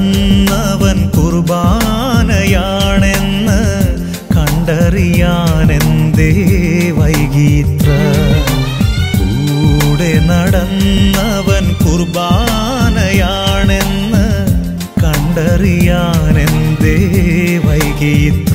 നടന്നവൻ കുർബാനയാണെന്ന് കണ്ടറിയാനെന്തേ വൈകിത്ര കൂടെ നടന്നവൻ കുർബാനയാണെന്ന് കണ്ടറിയാനെന്തേ വൈകിത്ര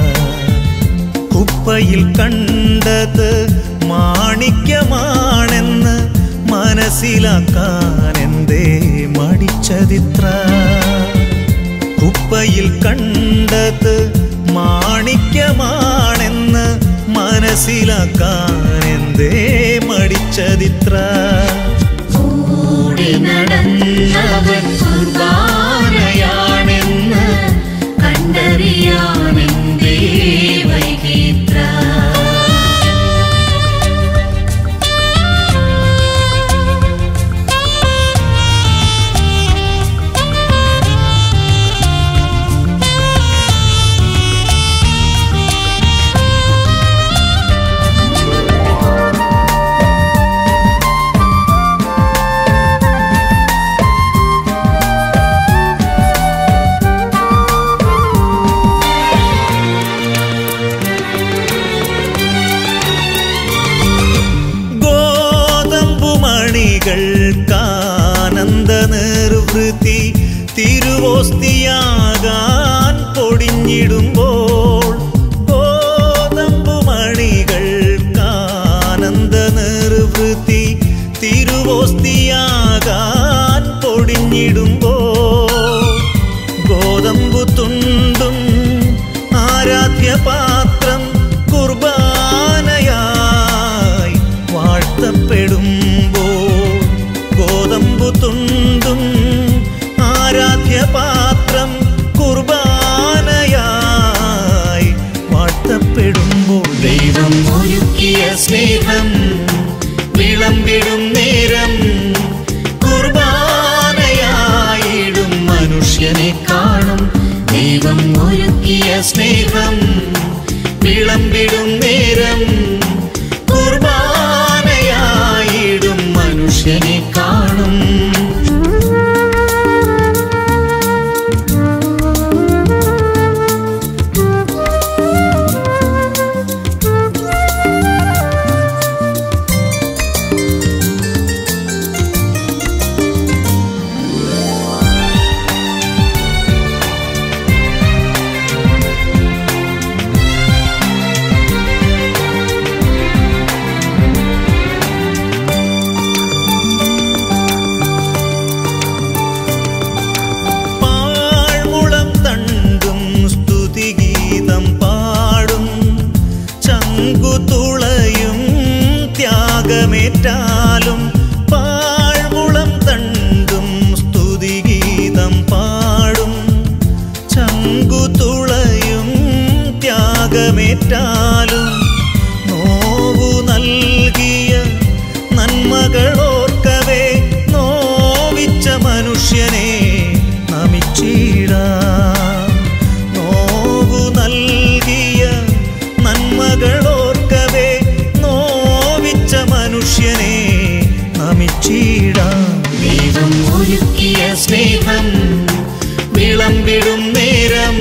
കുപ്പയിൽ കണ്ടത് മാണിക്യമാണെന്ന് മനസ്സിലാക്കാൻ എന്തേ മടിച്ചതിത്ര കുപ്പയിൽ കണ്ടത് മാണിക്യമാണെന്ന് മനസ്സിലാക്കാൻ എന്തേ മടിച്ചതിത്ര കൂടെ നടന്നവൻ കുർബാനയാണെന്ന് കണ്ടറിയാമെന്തേ വൈകിത്ര ഗോതമ്പുമണികൾക്കാനന്ദ നിർവൃത്തി തിരുവോസ്തിയാകാൻ പൊടിഞ്ഞിടുമ്പോൾ ഗോതമ്പുമണികൾക്കാനന്ദ നിർവൃത്തി തിരുവോസ്തിയാകാൻ പൊടിഞ്ഞിടുമ്പോൾ ഗോതമ്പു തുണ്ടും ആരാധ്യപാത്രം കുർബാനയായി വാഴ്ത്തപ്പെടുമ്പോൾ ഗോതമ്പു തുണ്ടും ആരാധ്യപാത്രം കുർബാനയായി വാഴ്ത്തപ്പെടുമ്പോൾ ദൈവം ഒരുക്കിയ സ്നേഹം വിളമ്പിടും നേരം കുർബാനയായിടും മനുഷ്യനെ കാണും ദൈവം ഒരുക്കിയ സ്നേഹം വിളമ്പിടും നേരം കുർബാനയായിടും മനുഷ്യനെ കാണും പാഴ്മുളം തണ്ടും സ്തുതിഗീതം പാടും ചങ്കുതുളയും ത്യാഗമേറ്റാലും പാഴ്മുളം തണ്ടും സ്തുതിഗീതം പാടും ചങ്കുതുളയും ത്യാഗമേറ്റാലും നോവു നൽകിയ നന്മകളോർക്കവേ നോവിച്ച മനുഷ്യനെ നമിച്ചിടാം നോവു നൽകിയ നന്മകളോർക്കവേ നോവിച്ച മനുഷ്യനെ നമിച്ചിടാം ദൈവം ഒരുക്കിയ സ്നേഹം വിളമ്പിടും നേരം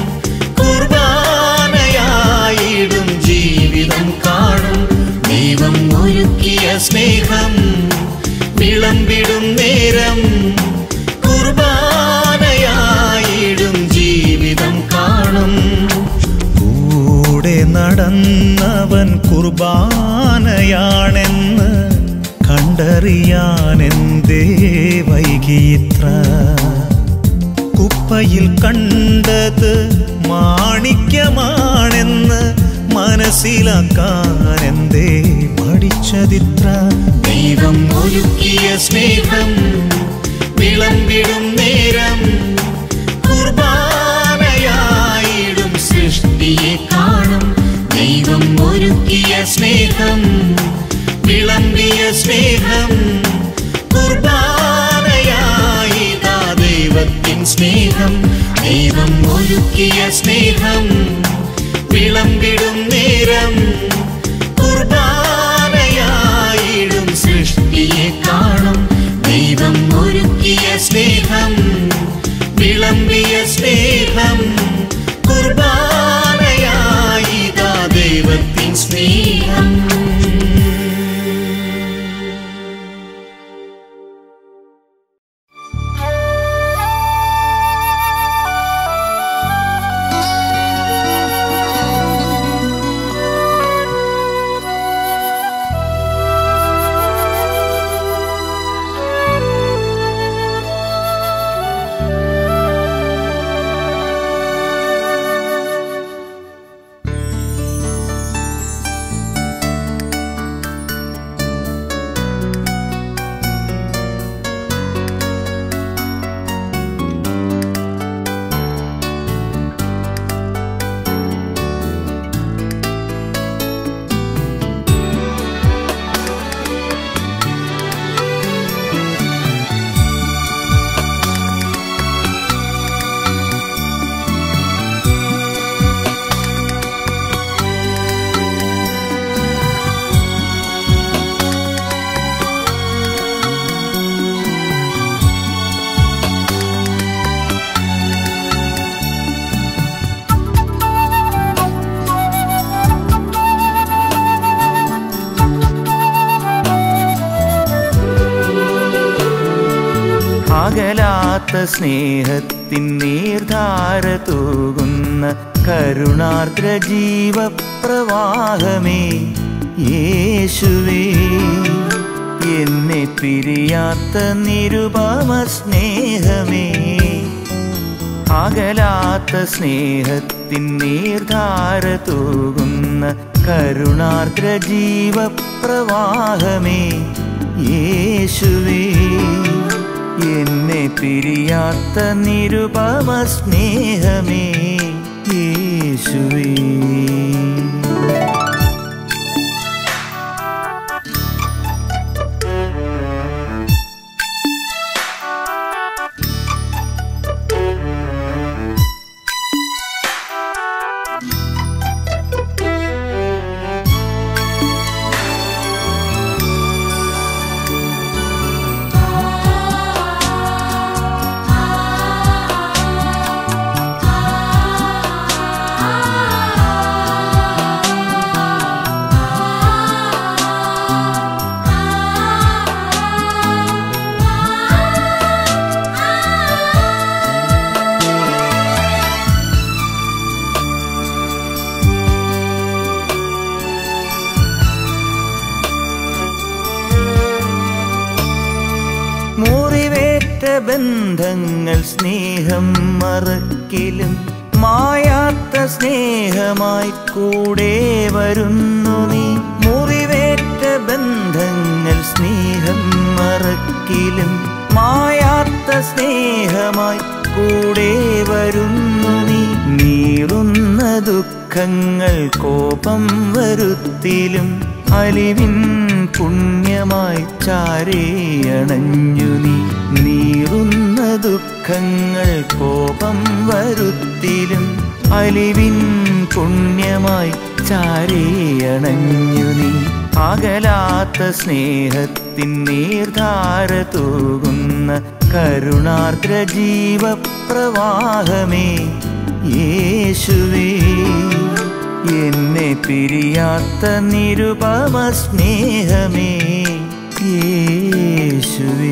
കുർബാനയായിടും ജീവിതം കാണും ദൈവം ഒരുക്കിയ സ്നേഹം വിളമ്പിടും നേരം കുർബാനയായിടും ജീവിതം കാണും കൂടെ നടന്നവൻ കുർബാനയാണെന്ന് കണ്ടറിയാനെന്തേ വൈകിത്ര കുപ്പയിൽ കണ്ടത് മാണിക്യമാണെന്ന് മനസ്സിലാക്കാൻ എന്തേ മടിച്ചതിത്ര ദൈവം ഒരുക്കിയ സ്നേഹം വിളമ്പിടും നേരം കുർബാനയായിടും സൃഷ്ടിയെ കാണും ദൈവം ഒരുക്കിയ സ്നേഹം വിളമ്പിയ സ്നേഹം കുർബാനയായിതാ ദൈവത്തിൻ സ്നേഹം ദൈവം ഒരുക്കിയ സ്നേഹം വിളമ്പിടും നേരം കുർബാനയായിടും സൃഷ്ടിയെ കാണും ദൈവം ഒരുക്കിയ സ്നേഹം വിള സ്നേഹം കുർബാനയായിതാ ദൈവത്തിൻ സ്നേഹം അകലാത്ത സ്നേഹത്തിൻ നീർധാര തൂകുന്ന കരുണാർദ്ര ജീവപ്രവാഹമേ യേശുവേ എന്നെ പിരിയാത്ത നിരുപമ സ്നേഹമേ അകലാത്ത സ്നേഹത്തിൻ നീർധാര തൂകുന്ന കരുണാർദ്ര ജീവപ്രവാഹമേ യേശുവേ എന്നെ പിരിയാത്ത നിരുപമ സ്നേഹമേ യേശുവേ മുറിവേറ്റ ബന്ധങ്ങൾ സ്നേഹം മറക്കിലും മായാത്ത സ്നേഹമായി കൂടെ വരുന്നു നീ മുറിവേറ്റ ബന്ധങ്ങൾ സ്നേഹം മറക്കിലും മായാത്ത സ്നേഹമായി കൂടെ വരുന്നു നീ നീറുന്ന ദുഃഖങ്ങൾ കോപം വരുത്തിലും അലിവിൻ പുണ്യമായി ചാരേയണഞ്ഞു നീ നീറുന്ന ദുഃഖങ്ങൾ കോപം വരുത്തിലും അലിവിൻ പുണ്യമായി ചാരേയണഞ്ഞു നീ അകലാത്ത സ്നേഹത്തിൻ നീർധാര തൂകുന്ന കരുണാർദ്ര ജീവപ്രവാഹമേ യേശുവേ എന്നെ പിരിയാത്ത നിരുപമ സ്നേഹമേ യേശുവേ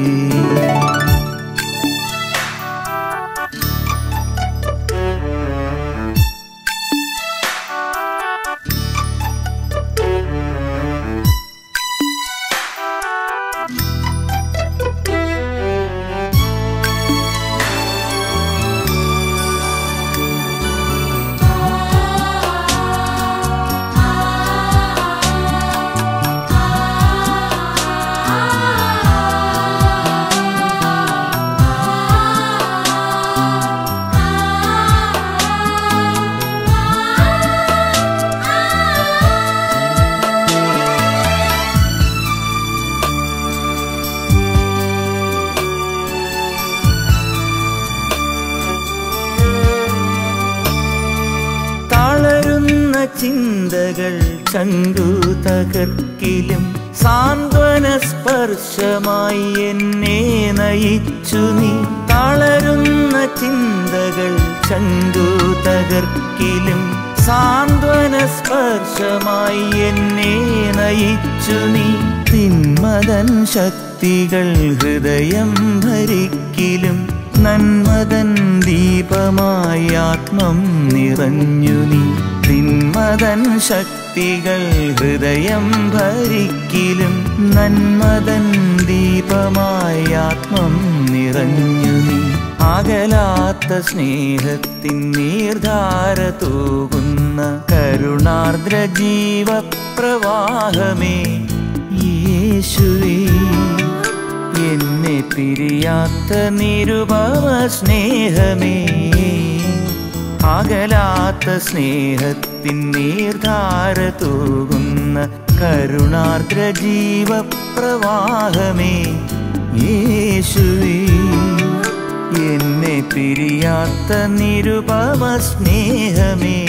തളരുന്ന ചിന്തകൾ ചങ്കു തകർക്കിലും സാന്ത്വന സ്പർശമായി എന്നെ നയിച്ചു നീ തളരുന്ന ചിന്തകൾ ചങ്കു തകർക്കിലും സാന്ത്വന സ്പർശമായി എന്നെ നയിച്ചു നീ തിന്മതൻ ശക്തികൾ ഹൃദയം ഭരിക്കിലും നന്മതൻ ദീപമായി ആത്മം നിറഞ്ഞു നീ തിന്മതൻ ശക്തികൾ ഹൃദയം ഭരിക്കിലും നന്മതൻ ദീപമായി ആത്മം നിറഞ്ഞു നീ അകലാത്ത സ്നേഹത്തിൻ നീർധാര തൂകുന്ന കരുണാർദ്ര ജീവപ്രവാഹമേ യേശുവേ എന്നെ പിരിയാത്ത നിരുപമ സ്നേഹമേ അകലാത്ത സ്നേഹത്തിൻ നീർധാര തൂകുന്ന കരുണാർദ്ര ജീവപ്രവാഹമേ യേശുവേ എന്നെ പിരിയാത്ത നിരുപമ സ്നേഹമേ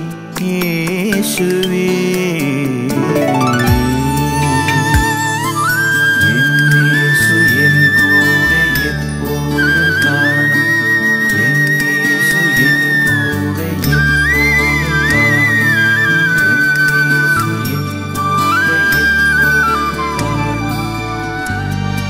യേശുവേ എന്നേശു എൻ കൂടെ എപ്പോഴും കാണും എന്നേശു എൻ കൂടെ എപ്പോഴും കാണും എന്നേശു എൻ കൂടെ എപ്പോഴും കാണും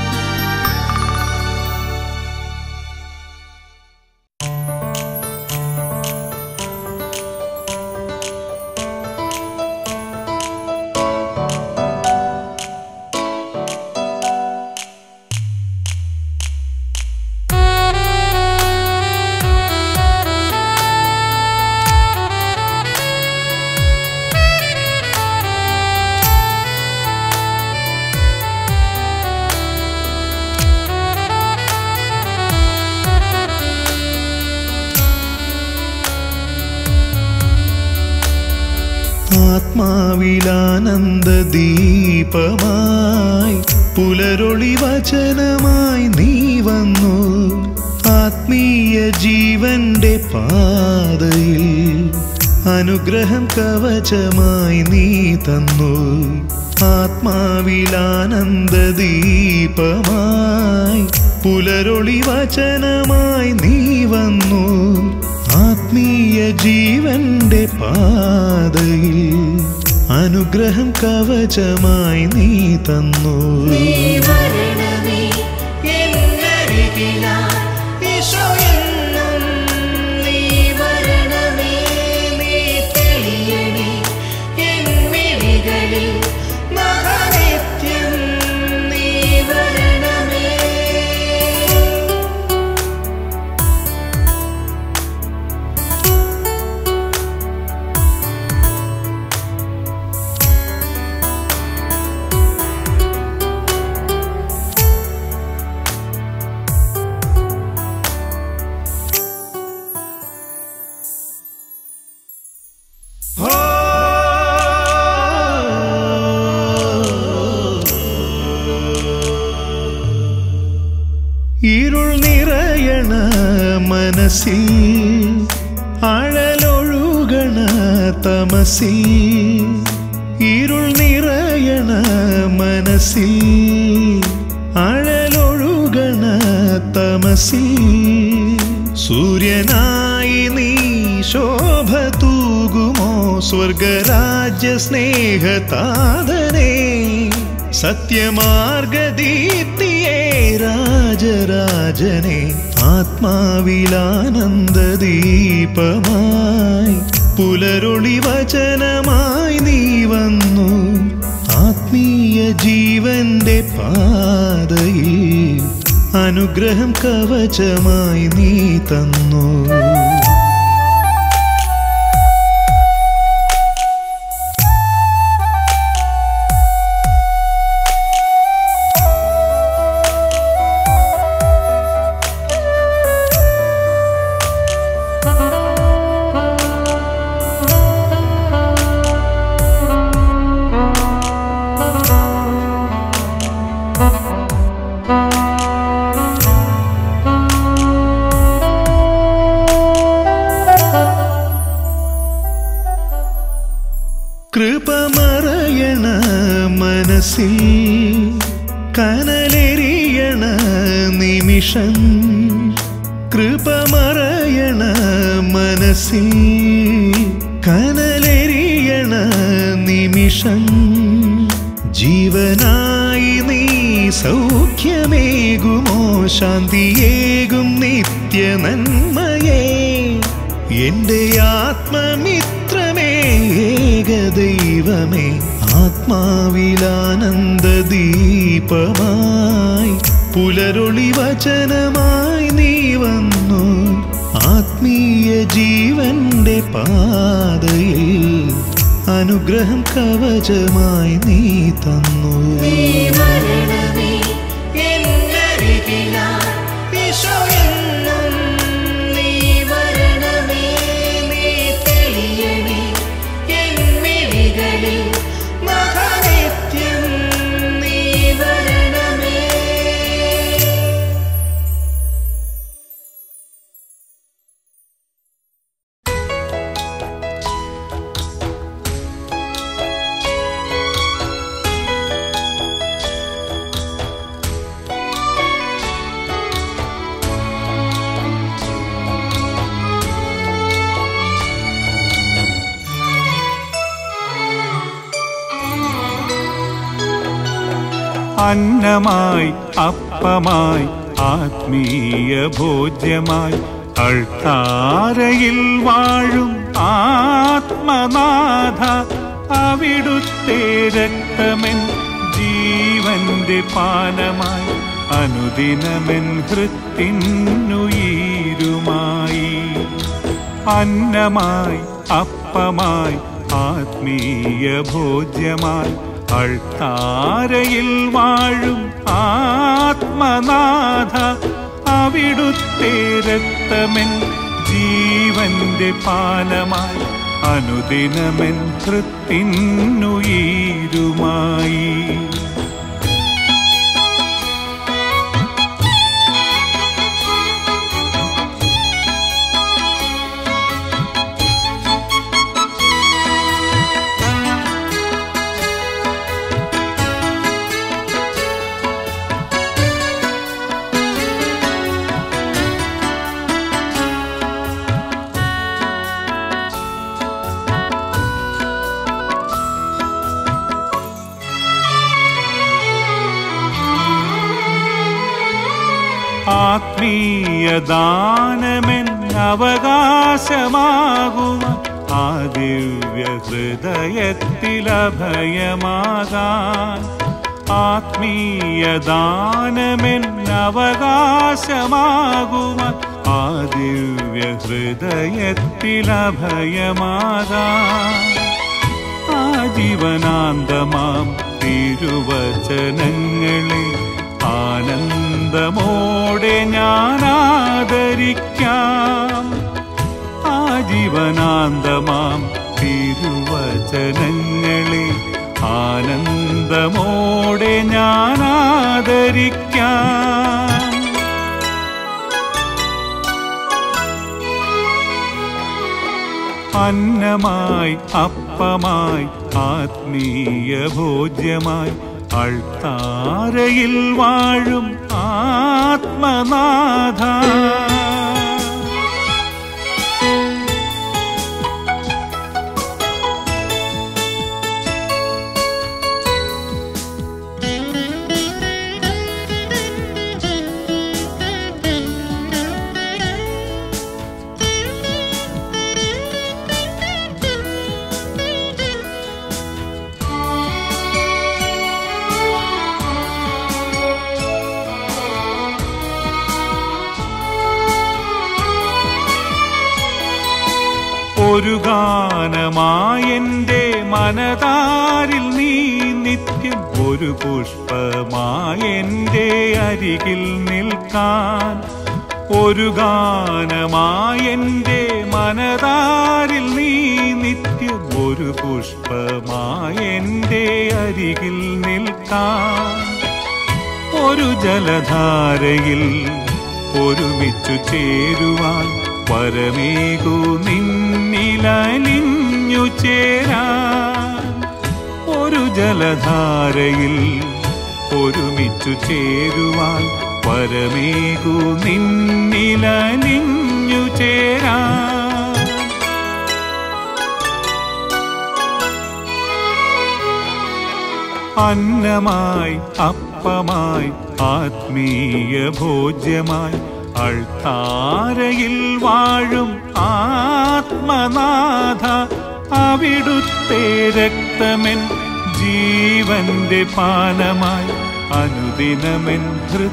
ആത്മാവിലാനന്ദ ദീപമായി പുലരൊളി വചനമായി നീ വന്നു ആത്മീയ ജീവന്റെ പാതയിൽ അനുഗ്രഹം കവചമായി നീ തന്നു ആത്മാവിലാനന്ദ ദീപമായി പുലരൊളി വചനമായി നീ വന്നു ആത്മീയ ജീവന്റെ പാതയിൽ അനുഗ്രഹം കവചമായി നീ തന്നു നീ വരണമേ എന്നരികിലായി ഈശോയെന്നും നീ വരണമേ നീ തെളിയണേ എൻ മിഴികളിൽ മഹാനിത്യം നീ വരണമേ ഇരുൾ നിറയണ മനസ്സിൽ അഴലൊഴുകണ തമസിൽ ഇരുൾ നിറയണ മനസ്സിൽ അഴലൊഴുകണ തമസിൽ സൂര്യനായി നീ ശോഭ തൂകുമോ സ്വർഗരാജ്യ സ്നേഹതാതനേ സത്യമാർഗദീപ്തിയേ രാജരാജനെ ആത്മാവിലാനന്ദദീപമായി പുലരൊളി വചനമായി നീ വന്നു ആത്മീയ ജീവന്റെ പാതയിൽ അനുഗ്രഹം കവചമായി നീ തന്നു കൃപമറയണ മനസ്സിൽ കനലെറിയണ നിമിഷം മനസ്സിൽ കനലെറിയണ നിമിഷം ജീവനായി നീ സൗഖ്യമേകുമോ ശാന്തിയേകും നിത്യ നന്മയേ എന്റെ ആത്മമിത്രമേ ഏകദൈവമേ ആത്മാവിലാനന്ദ ദീപമായി പുലരൊളി വചനമായി നീ വന്നു ആത്മീയ ജീവന്റെ പാതയിൽ അനുഗ്രഹം കവചമായി നീ തന്നു നീ വരണമേ എന്നരികിലായി ഈശോ എന്നും നീ വരണമേ നീ തെളിയണേ എൻ മിഴികളിൽ മഹാനിത്യം നീ വരണമേ അന്നമായി അപ്പമായി ആത്മീയ ഭോജ്യമായി അൾത്താരയിൽ വാഴും ആത്മനാഥ അവിടുത്തെ രക്തമെൻ ജീവന്റെ പാനമായി അനുദിനമെൻ ഹൃത്തിനുയീരുമായി അന്നമായി അപ്പമായി ആത്മീയ ഭോജ്യമായി അൾത്താരയിൽ വാഴും ആത്മനാഥ അവിടുത്തെ രക്തമെൻ ജീവന്റെ പാനമായി അനുദിനമെൻ ഹൃത്തിനുയീരുമായി ആത്മീയദാനമെൻ അവകാശമാകും ആ ദിവ്യ ഹൃദയത്തിലഭയമാകാൻ ആത്മീയദാനമെൻ അവകാശമാകും ആ ദിവ്യ ഹൃദയത്തിലഭയമാകാൻ ആജീവനാന്തമാം തിരുവചനങ്ങളെ ആനന്ദമോടെ ഞാൻ ആദരിക്കാം ആജീവനാന്തമാം തിരുവചനങ്ങളെ ആനന്ദമോടെ ഞാൻ ആദരിക്കാം അന്നമായി അപ്പമായി ആത്മീയ ഭോജ്യമായി അൾത്താരയിൽ വാഴും ആത്മനാഥ ഒരു ഗാനമായെന്റെ മനതാരിൽ നീ നിത്യം ഒരു പുഷ്പമായെന്റെ അരികിൽ നിൽക്കാൻ ഒരു ഗാനമായെന്റെ മനതാരിൽ നീ നിത്യം ഒരു പുഷ്പമായെന്റെ അരികിൽ നിൽക്കാൻ ഒരു ജലധാരയിൽ ഒരുമിച്ചു ചേരുവാൻ പരമേകു നിന്നിലലിഞ്ഞു ചേരാൻ ഒരു ജലധാരയിൽ ഒരുമിച്ചു ചേരുവാൻ പരമേകു നിന്നിലലിഞ്ഞു ചേരാൻ അന്നമായി അപ്പമായി ആത്മീയ ഭോജ്യമായി അൾത്താരയിൽ വാഴും ആത്മനാഥ അവിടുത്തെ രക്തമെൻ ജീവന്റെ പാനമായി അനുദിനമെൻ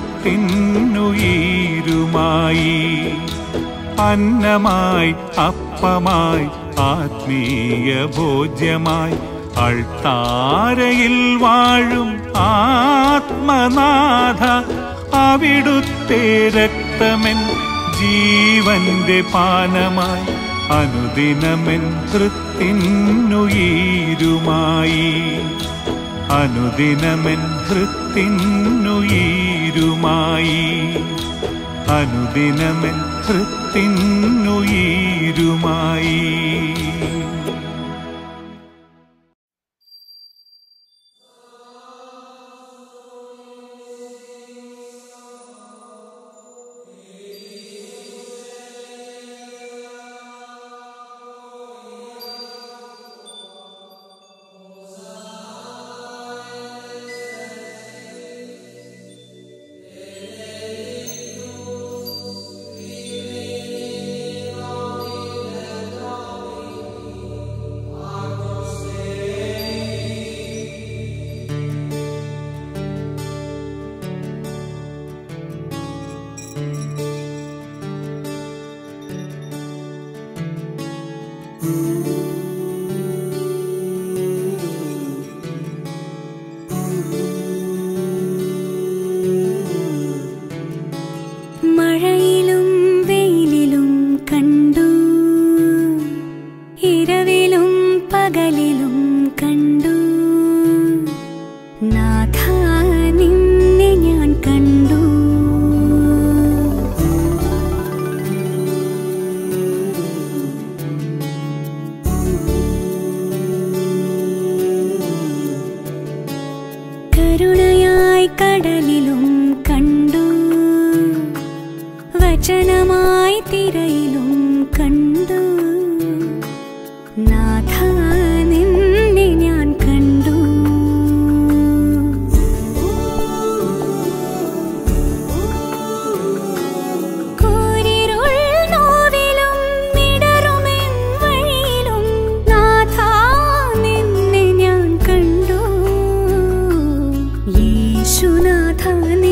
ഹൃത്തിനുയീരുമായി അന്നമായി അപ്പമായി ആത്മീയ ഭോജ്യമായി അൾത്താരയിൽ വാഴും ആത്മനാഥ അവിടുത്തെ രക്തമെൻ ജീവന്റെ പാനമായി അനുദിനമെൻ ഹൃത്തിനുയീരുമായി അനുദിനമെൻ ഹൃത്തിനുയീരുമായി അനുദിനമെൻ ഹൃത്തിനുയീരുമായി മഴയിലും വെയിലിലും കണ്ടു ഇരവിലും പകലിലും കണ്ടു നാഥ നിന്നെ ഞാൻ കണ്ടു കരുണയായി കടലിലും കണ്ടു വചനമായി തിരയിലും കണ്ടു നാഥ നിന്നെ ഞാൻ കണ്ടു കൂരിരുൾ നോവിലും മിടറുമെൻ വഴിയിലും നാഥ നിന്നെ ഞാൻ കണ്ടു യേശുനാഥ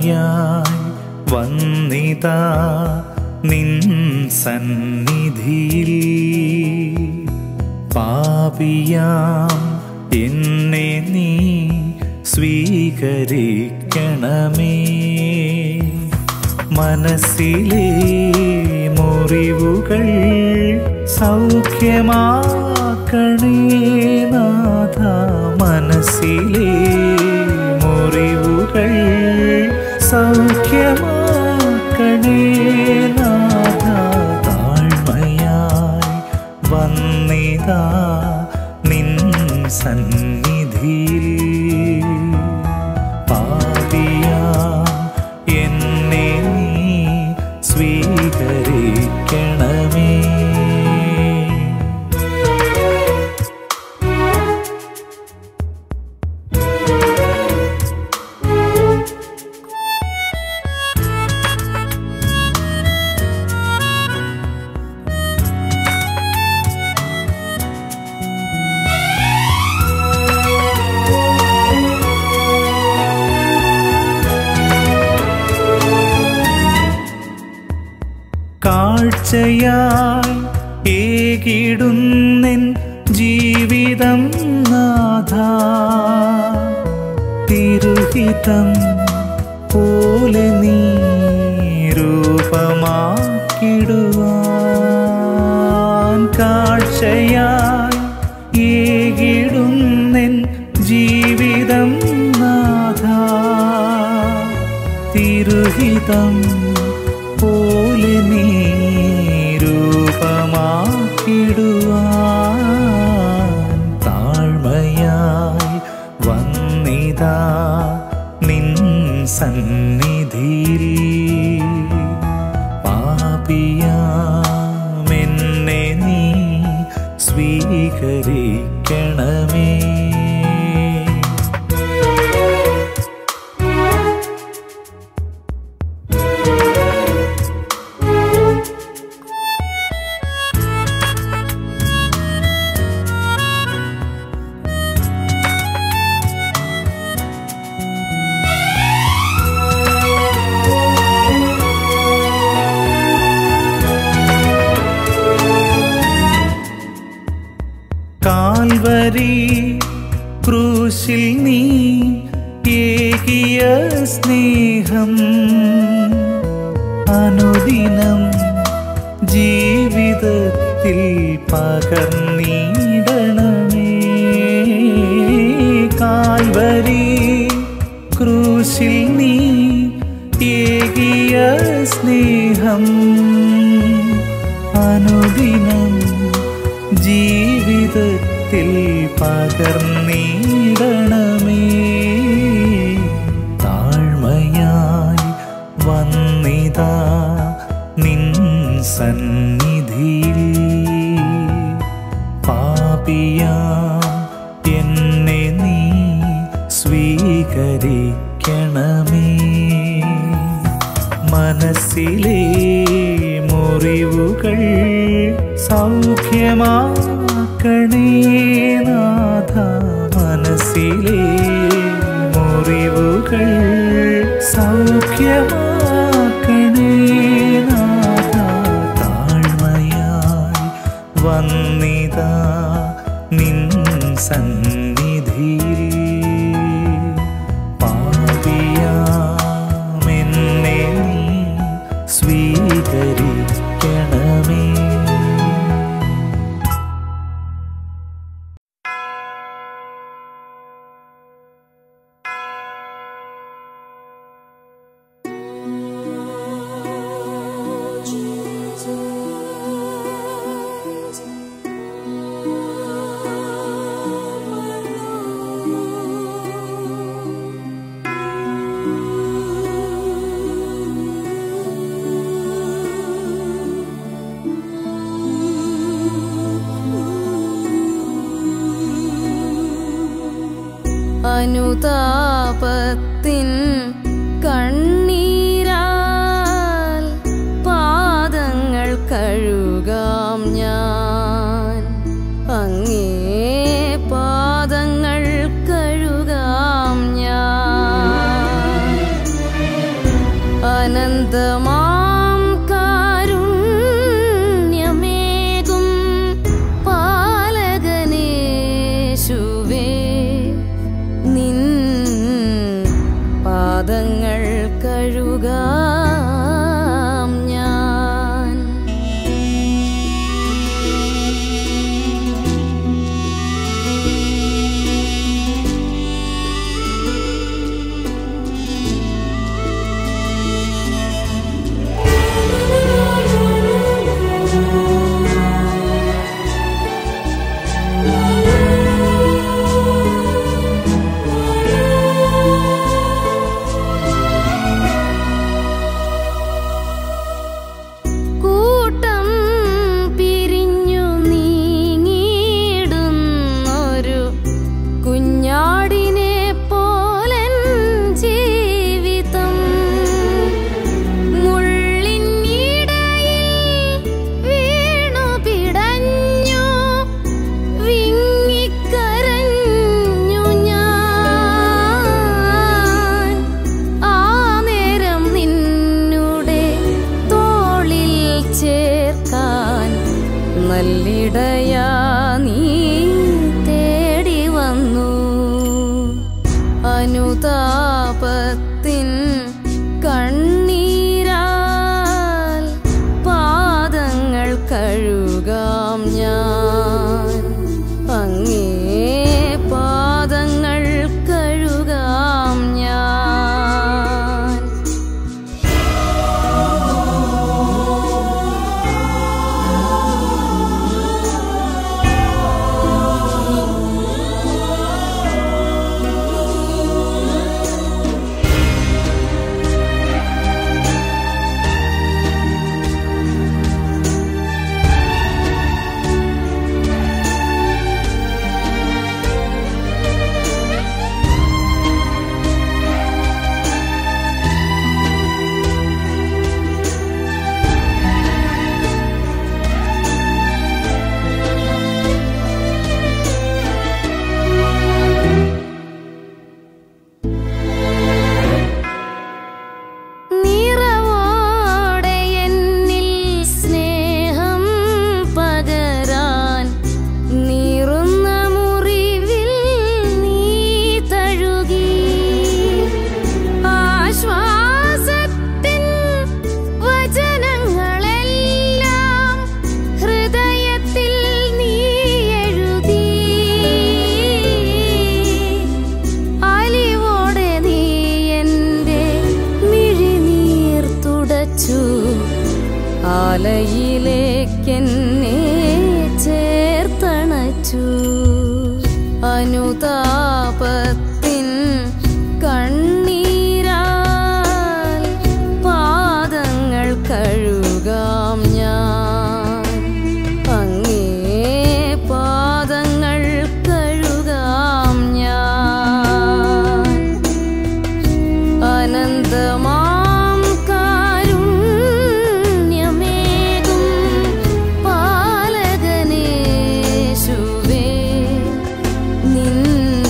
താഴ്മയായി വന്നിതാ നിൻ സന്നിധിയിൽ പാപിയാം എന്നെ നീ സ്വീകരിക്കണമേ മനസ്സിലെ മുറിവുകൾ സൗഖ്യമാക്കണേ നാഥ മനസ്സിലെ മുറിവുകൾ സൗഖ്യമാക്കണേ നാഥ താഴ്മയായി വന്നിതാ നിൻ സന്നിധിയിൽ പാപിയാ എന്നെ നീ സ്വീകരിക്കണമേ കാഴ്ചയായി ഏകിടുന്നെൻ ജീവിതം നാഥ തിരുഹിതം പോലെ നീ രൂപമാക്കിടുവാൻ കാഴ്ചയായി ഏകിടുന്നെൻ ജീവിതം നാഥ തിരുഹിതം പോലെ നീ രൂപമാക്കിടുവാൻ താഴ്മയായി വന്നിതാ നിൻ സന്നിധിയിൽ പാപിയാമെന്നെ നീ സ്വീകരിക്കണമേ കാൽവരി ക്രൂശിൽ നീ ഏകിയ സ്നേഹം അനുദിനം ജീവിതത്തിൽ പകർന്നിടണമേ കാൽവരി ക്രൂശിൽ നീ ഏകിയ സ്നേഹം അനുദിനം ജീവിതത്തിൽ പകർന്നിടണമേ താഴ്മയായി വന്നിതാ നിൻ സന്നിധിയിൽ പാപിയാം എന്നെ നീ സ്വീകരിക്കണമേ മനസ്സിലെ മുറിവുകൾ സൗഖ്യമാക്കണേ നാഥ മനസ്സിലെ മുറിവുകൾ സൗഖ്യമാക്കണേ നാഥ താഴ്മയായി വന്നിതാ നിൻ സന്നിധിയിൽ പാപിയാമെന്നെ നീ സ്വീകരിക്കണമേ അനുതാപത്തിൻ കണ്ണീരാൽ പാദങ്ങൾ കഴുകാം ഞാൻ അങ്ങേ പാദങ്ങൾ കഴുകാം ഞാൻ കഴുകാം ഞാൻ കൂട്ടം പിരിഞ്ഞു നീങ്ങിടുന്നൊരു കുഞ്ഞാടിനെ പോലൻ ജീവിതം മുള്ളിനിടയിൽ വീണു പിടഞ്ഞു വിങ്ങിക്കരഞ്ഞു ഞാൻ ആ നേരം നിന്നുടെ തോളിൽ ചേർക്കാൻ നല്ലിടയാ നീ തേടി വന്നു അനുതാപത്തിൻ കണ്ണീരാൽ പാദങ്ങൾ കഴുകാം ഞാൻ അങ്ങേ പാദങ്ങൾ കഴുകാം ഞാൻ നിറവോടെ എന്നിൽ സ്നേഹം പകരാൻ നീറുന്ന മുറിവിൽ നീ തഴുകി ആശ്വാസത്തിൻ വചനങ്ങളെല്ലാം ഹൃദയത്തിൽ നീ എഴുതി അലിവോടെ നീ എൻ്റെ മിഴിനീർ തുടച്ചു ആലയിലേക്കെന്നെ ചേർത്തണച്ചു അനുതാപത്തിൻ കണ്ണീരാൽ പാദങ്ങൾ കഴുകാം ഞാൻ അങ്ങേ പാദങ്ങൾ കഴുകാം ഞാൻ അനന്തമാം കാരുണ്യമേകും പാലകനേശുവേ നിൻ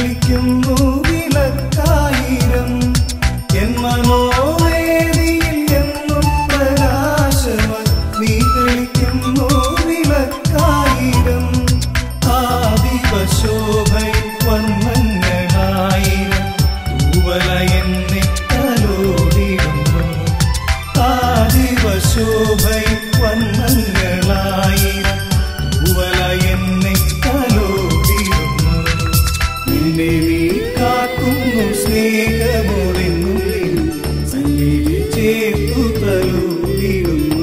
തെളിക്കുന്നു വിളക്കായിരം എൻ മനോവേദിയിൽ എന്നും പ്രകാശമായി നീ തെളിക്കുന്നു വിളക്കായിരം ആദിപശോഭയിൽ വന്നങ്ങളായിരം തൂവല എന്നെ തലോടിടുന്നു ആദിപശോഭയിൽ വന്നങ്ങളായിരം തൂവല എന്നെ തലോടിടുന്നു നിന്നെ നീ കാക്കുന്നു സ്നേഹമോടെന്നുള്ളിൽ സന്നിധി ചേർത്തു തലോടിടുന്നു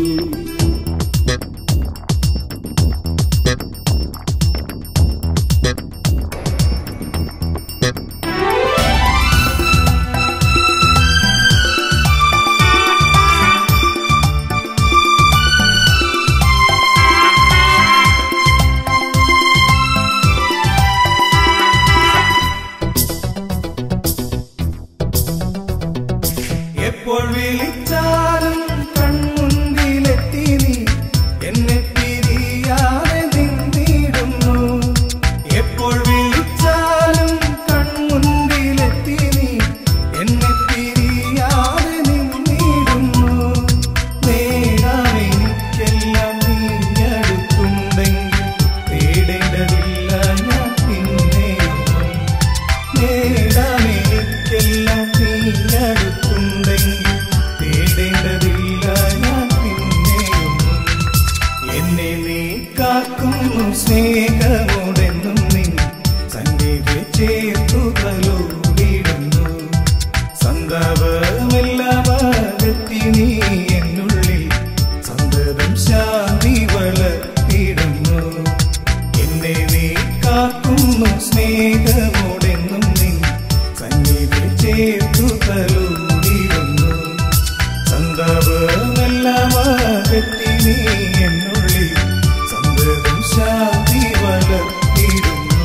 എപ്പോൾ വിളിച്ചാലും കൺമുൻപിലെത്തി നീ എന്നെ പിരിയാതെ നിന്നിടുന്നു എപ്പോൾ വിളിച്ചാലും കൺമുൻപിലെത്തി നീ എന്നെ പിരിയാതെ നിന്നിടുന്നു നേടാൻ എനിക്കെല്ലാം നീ അടുത്തുണ്ടെങ്കിൽ തേടേണ്ടതില്ല ഞാൻ പിന്നെയൊന്നും നേടാൻ എനിക്കെല്ലാം നീ അടുത്തുണ്ടെങ്കിൽ തേടേണ്ടതില്ല ഞാൻ പിന്നെയൊന്നും എന്നെ നീ കാക്കുന്നു സ്നേഹമോടെന്നും നീ സന്നിധി ചേർത്തു തലോടിടുന്നു സന്താപമെല്ലാം അകറ്റി നീ എന്നുള്ളിൽ സന്തതം ശാന്തി വളർത്തിടുന്നു എന്നെ നീ കാക്കുന്നു സ്നേഹമോടെന്നും നീ സന്നിധി ചേർത്തു തലോടിടുന്നു സന്താപമെല്ലാം അകറ്റി നീ എന്നുള്ളിൽ സന്തതം ശാന്തി വളർത്തിടുന്നു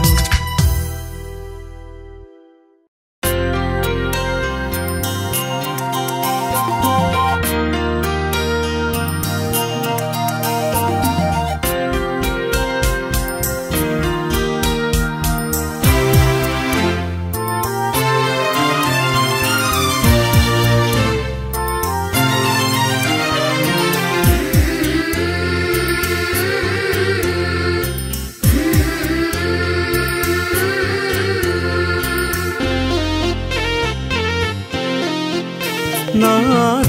നാഥ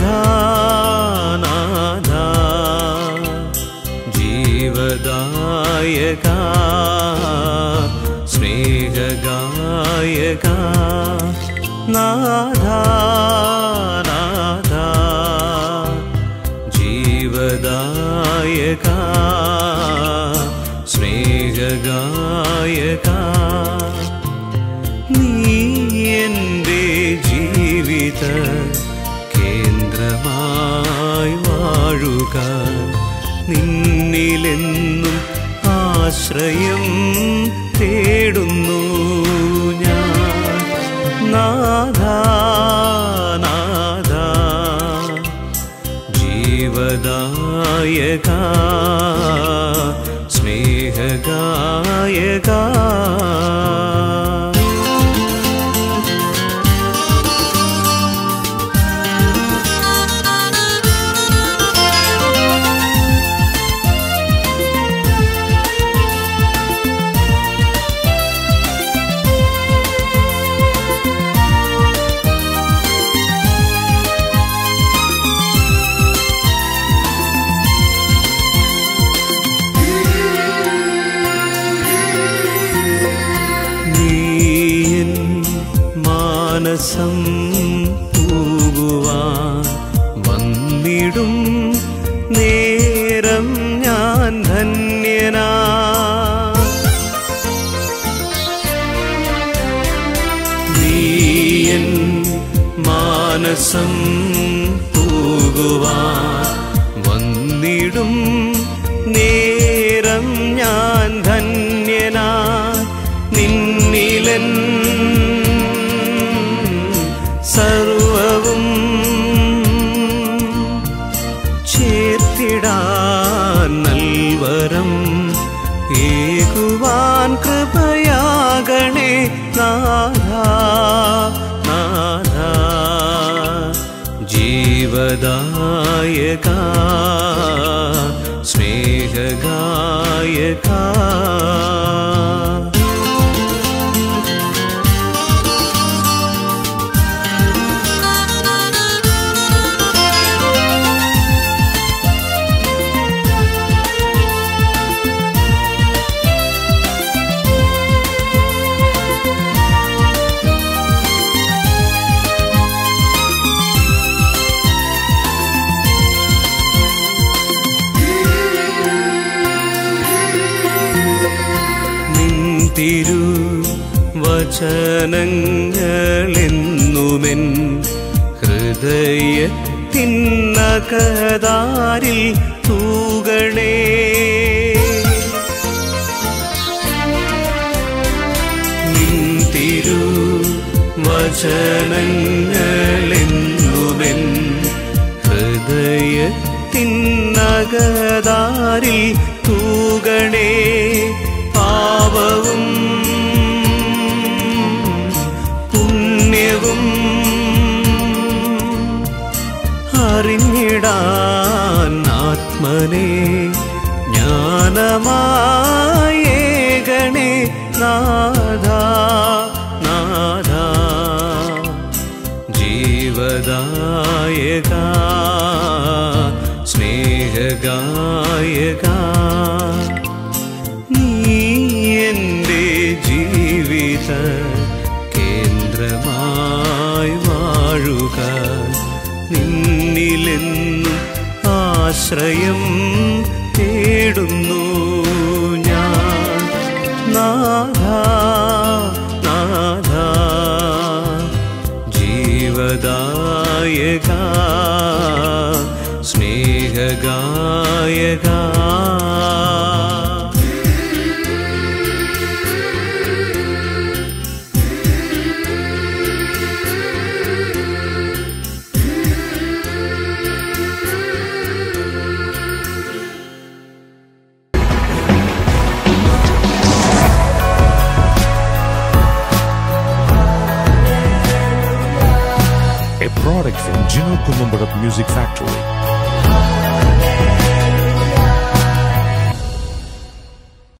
നാഥ ജീവദായക സ്നേഹഗായക നാഥ നാഥ ജീവദായക സ്നേഹഗായക നീ എൻ്റെ ജീവിത കേന്ദ്രമായി വാഴുക നിന്നിലെന്നും ആശ്രയം തേടുന്നു ഞാൻ നാഥ നാഥ ജീവദായക സ്നേഹഗായക നീയൻ മാനസം പൂകുവാൻ വന്നിടും നേരം ഞാൻ ധന്യനാ നീയൻ മാനസം പൂകുവാൻ വന്നിടും നേരം ഞാൻ ധന്യനാ നിന്നിലൻ സർവവും ചേർത്തിടാൻ നൽവരം ഏകുവാൻ കൃപയാകണേ നാഥ നാഥ ജീവദായക സ്നേഹഗായക നിൻ തിരു വചനങ്ങളെന്നുമെൻ ഹൃദയത്തിന്നകതാരിൽ തൂകണേ നിൻ തിരു വചനങ്ങളെന്നുമെൻ ഹൃദയത്തിന്നകതാരിൽ തൂകണേ പാപവും പുണ്യവും അറിഞ്ഞിടാൻ ആത്മനെ ജ്ഞാനമായേകണേ നാഥ നാഥ ജീവദായക സ്നേഹഗായക നീ എൻ്റെ ജീവിത കേന്ദ്രമായി വാഴുക നിന്നിലെന്നും ആശ്രയം തേടുന്നു ഞാൻ നാഥ നാഥ ജീവദായക സ്നേഹഗായക a product from Gino Columbarat Music Factory.